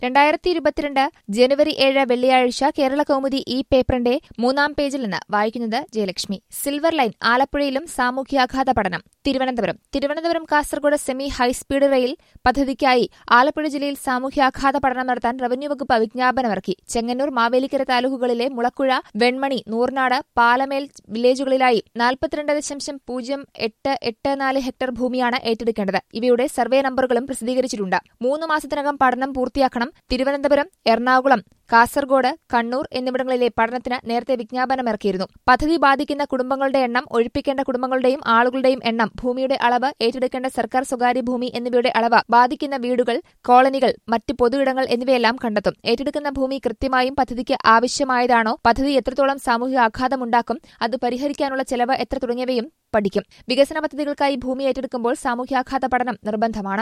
രണ്ടായിരത്തി ഇരുപത്തിരണ്ട് ജനുവരി ഏഴ് വെള്ളിയാഴ്ച കേരള കൗമുദി ഈ പേപ്പറിന്റെ മൂന്നാം പേജിൽ നിന്ന് വായിക്കുന്നത് ജയലക്ഷ്മി സിൽവർ ലൈൻ ആലപ്പുഴയിലും സാമൂഹ്യാഘാത പഠനം Thiruvananthapuram Thiruvananthapuram Kasaragod semi high speed rail പദ്ധതിക്കായി ആലപ്പുഴ ജില്ലയിൽ സാമൂഹ്യാഘാത പഠനം നടത്താൻ റവന്യൂ വകുപ്പ് വിജ്ഞാപനമിറക്കി ചെങ്ങന്നൂർ മാവേലിക്കര താലൂക്കുകളിലെ മുളക്കുഴ വെൺമണി നൂർനാട് പാലമേൽ വില്ലേജുകളിലായി നാൽപ്പത്തിരണ്ട് ദശാംശം പൂജ്യം എട്ട് എട്ട് നാല് ഹെക്ടർ ഭൂമിയാണ് ഏറ്റെടുക്കേണ്ടത് ഇവയുടെ സർവേ നമ്പറുകളും പ്രസിദ്ധീകരിച്ചിട്ടുണ്ട് മൂന്ന് മാസത്തിനകം പഠനം പൂർത്തിയാക്കണം തിരുവനന്തപുരം എറണാകുളം കാസർഗോഡ് കണ്ണൂർ എന്നിവിടങ്ങളിലെ പഠനത്തിന് നേരത്തെ വിജ്ഞാപനമിറക്കിയിരുന്നു പദ്ധതി ബാധിക്കുന്ന കുടുംബങ്ങളുടെ എണ്ണം ഒഴിപ്പിക്കേണ്ട കുടുംബങ്ങളുടെയും ആളുകളുടെയും എണ്ണം ഭൂമിയുടെ അളവ് ഏറ്റെടുക്കേണ്ട സർക്കാർ സ്വകാര്യ ഭൂമി എന്നിവയുടെ അളവ് ബാധിക്കുന്ന വീടുകൾ കോളനികൾ മറ്റ് പൊതുയിടങ്ങൾ എന്നിവയെല്ലാം കണ്ടെത്തും ഏറ്റെടുക്കുന്ന ഭൂമി കൃത്യമായും പദ്ധതിക്ക് ആവശ്യമായതാണോ പദ്ധതി എത്രത്തോളം സാമൂഹിക ആഘാതമുണ്ടാക്കും അത് പരിഹരിക്കാനുള്ള ചെലവ് എത്ര തുടങ്ങിയവയും പഠിക്കും വികസന പദ്ധതികൾക്കായി ഭൂമി ഏറ്റെടുക്കുമ്പോൾ സാമൂഹ്യാഘാത പഠനം നിർബന്ധമാണ്